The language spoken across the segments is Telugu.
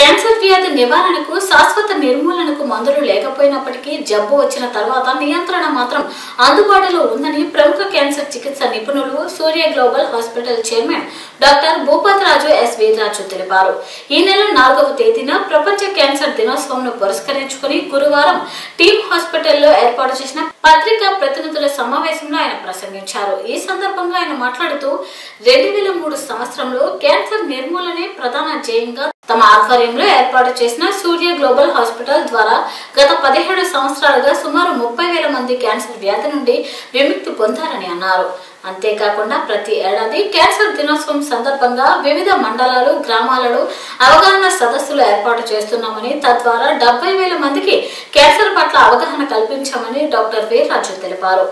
క్యాన్సర్ వ్యాధి నివారణకు శాశ్వత నిర్మూలనకు మందులు లేకపోయినప్పటికీ జబ్బు వచ్చిన తర్వాత నియంత్రణ మాత్రం అందుబాటులో ఉందని ప్రముఖ క్యాన్సర్ చికిత్స నిపుణులు Surya global hospital chairman doctor Bhupath Raju S Veerraju తెలిపారు ఈ నెల నాలుగవ తేదీన ప్రపంచ క్యాన్సర్ దినోత్సవం పురస్కరించుకుని గురువారం టీమ్ హాస్పిటల్లో ఏర్పాటు చేసిన పత్రికా ప్రతినిధుల సమావేశంలో ఆయన ప్రసంగించారు ఈ సందర్భంగా ఆయన మాట్లాడుతూ రెండు వేల మూడు సంవత్సరంలో క్యాన్సర్ నిర్మూలనే ప్రధాన ధ్యేయంగా తమ ఆధ్వర్యంలో ఏర్పాటు చేసిన సూర్య గ్లోబల్ హాస్పిటల్ ద్వారా గత పదిహేడు సంవత్సరాలుగా సుమారు ముప్పై వేల మంది క్యాన్సర్ వ్యాధి నుండి విముక్తి పొందారని అన్నారు అంతేకాకుండా ప్రతి ఏడాది క్యాన్సర్ దినోత్సవం సందర్భంగా వివిధ మండలాలు గ్రామాలలో అవగాహన సదస్సులు ఏర్పాటు చేస్తున్నామని తద్వారా డెబ్బై వేల మందికి క్యాన్సర్ పట్ల అవగాహన కల్పించామని డాక్టర్ వీర్రాజు తెలిపారు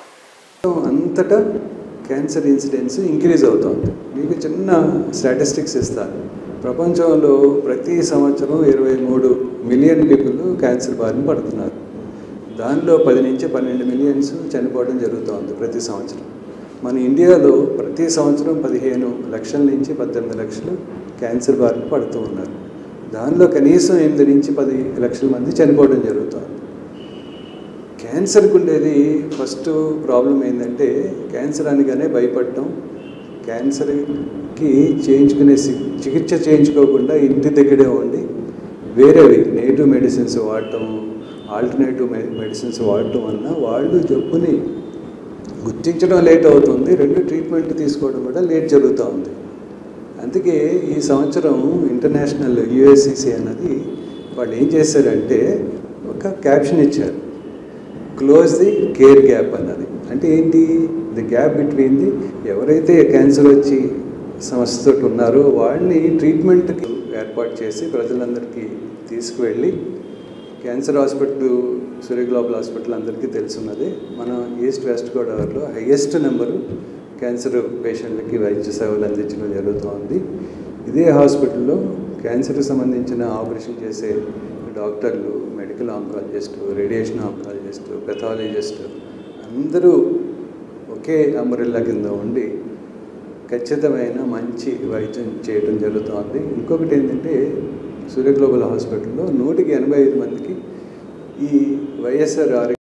అంతటా క్యాన్సర్ ఇన్సిడెన్స్ ఇంక్రీజ్ అవుతుంది మీకు చిన్న స్టాటిస్టిక్స్ ఇస్తాను ప్రపంచంలో ప్రతి సంవత్సరం ఇరవై మూడు మిలియన్ పీపుల్ క్యాన్సర్ బారిన పడుతున్నారు దానిలో పది నుంచి పన్నెండు మిలియన్స్ చనిపోవడం జరుగుతోంది ప్రతి సంవత్సరం మన ఇండియాలో ప్రతి సంవత్సరం పదిహేను లక్షల నుంచి పద్దెనిమిది లక్షలు క్యాన్సర్ బారిన పడుతూ ఉన్నారు దానిలో కనీసం ఎనిమిది నుంచి పది లక్షల మంది చనిపోవడం జరుగుతోంది క్యాన్సర్కి ఉండేది ఫస్ట్ ప్రాబ్లం ఏంటంటే క్యాన్సర్ అనగానే భయపడటం క్యాన్సర్కి చేయించుకునే సి- చికిత్స చేయించుకోకుండా ఇంటి దగ్గరే ఉండి వేరేవి నేటివ్ మెడిసిన్స్ వాడటం ఆల్టర్నేటివ్ మె మెడిసిన్స్ వాడటం వలన వాళ్ళు జబ్బుని గుర్తించడం లేట్ అవుతుంది రెండు ట్రీట్మెంట్ తీసుకోవడం కూడా లేట్ జరుగుతూ ఉంది అందుకే ఈ సంవత్సరం ఇంటర్నేషనల్ యుఎస్సిసి అన్నది వాళ్ళు ఏం చేశారంటే ఒక క్యాప్షన్ ఇచ్చారు క్లోజ్ ది కేర్ గ్యాప్ అన్నది అంటే ఏంటి ది గ్యాప్ బిట్వీన్ ది ఎవరైతే క్యాన్సర్ వచ్చి సమస్యతో ఉన్నారో వాళ్ళని ట్రీట్మెంట్కి ఏర్పాటు చేసి ప్రజలందరికీ తీసుకువెళ్ళి cancer hospital Surya global hospital అందరికీ తెలుసున్నది మన ఈస్ట్ వెస్ట్ గోదావరిలో హయ్యెస్ట్ నెంబరు క్యాన్సర్ పేషెంట్లకి వైద్య సేవలు అందించడం జరుగుతోంది ఇదే హాస్పిటల్లో క్యాన్సర్కి సంబంధించిన ఆపరేషన్ చేసే డాక్టర్లు medical oncologist radiation oncologist pathologist అందరూ ఒకే అంబరిల్లా కింద ఉండి ఖచ్చితమైన మంచి వైద్యం చేయడం జరుగుతోంది ఇంకొకటి ఏంటంటే సూర్య గ్లోబల్ హాస్పిటల్లో నూటికి ఎనభై ఐదు మందికి ఈ వైఎస్ఆర్ ఆరోగ్య